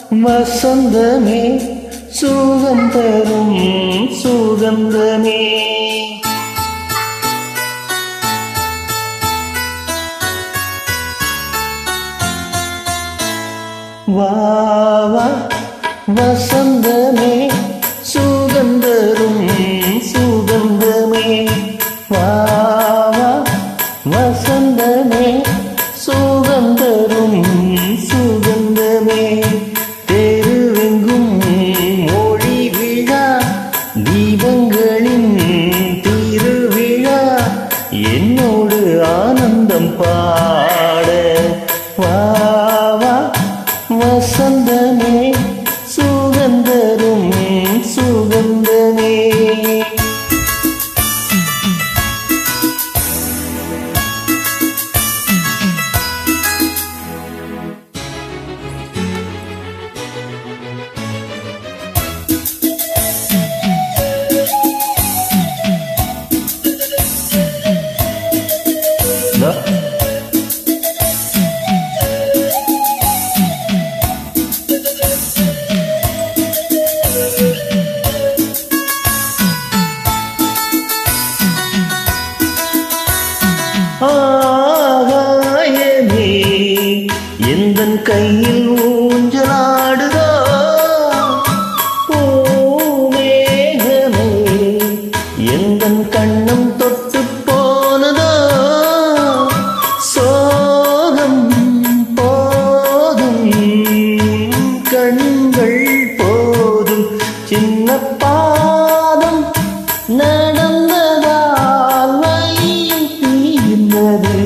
வசந்தமே சுகந்தரும் சுகந்தமே வா வா வசந்தமே சுகந்தரும் சுகந்தமே வா வா வசந்தமே சுகந்தரும் சுகந்தமே தெருவெங்கும் மொழி விழா தீபங்களின் திருவிழா என்னோடு ஆனந்தம் பாட வா வா வசந்தமே சுகந்தரும் சுகந்தமே Da. ஆகாயமே எந்தன் கையில் ஊஞ்சலாடுதோ பூமேகமே எந்தன் கண்ணம் தொட்டு போனதோ சோகம் போதும் கண்கள் போதும் சின்ன பாதம் நடந்ததால் வழியும் தீர்ந்தது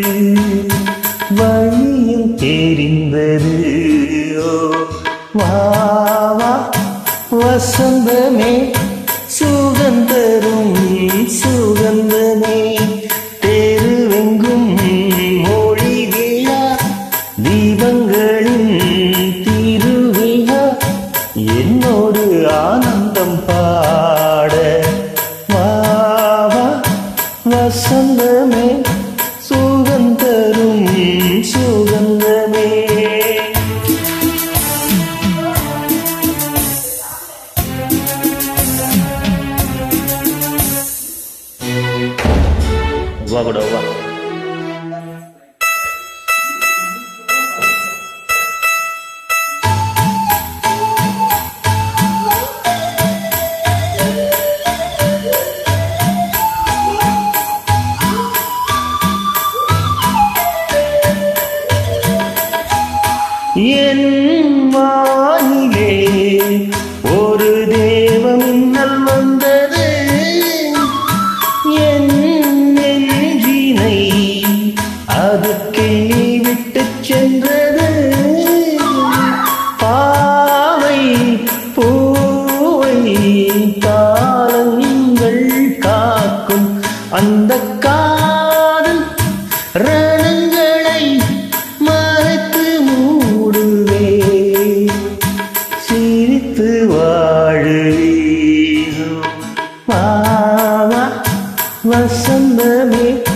வழியும் தெரிந்தது ஓ, வா வா வசந்தமே சுகந்தரும் சுகந்தமே தெருவெங்கும் மொழி விழா தீபங்களின் திருவிழா என்னோடு ஆனந்தம் பாட வா வா வசந்தமே சுகந்தரும் சுகந்தமே வா கூட வா என் வானிலே ஒரு தேவ மின்னல் வந்தது என் நெஞ்சினை அது கிள்ளி விட்டு சென்றது பாவை பூவை காலங்கள் காக்கும் அந்த காதல் ரணங்களை மறைத்து மூடுவே சிரித்து வாழுவீரோ வா வா வசந்தமே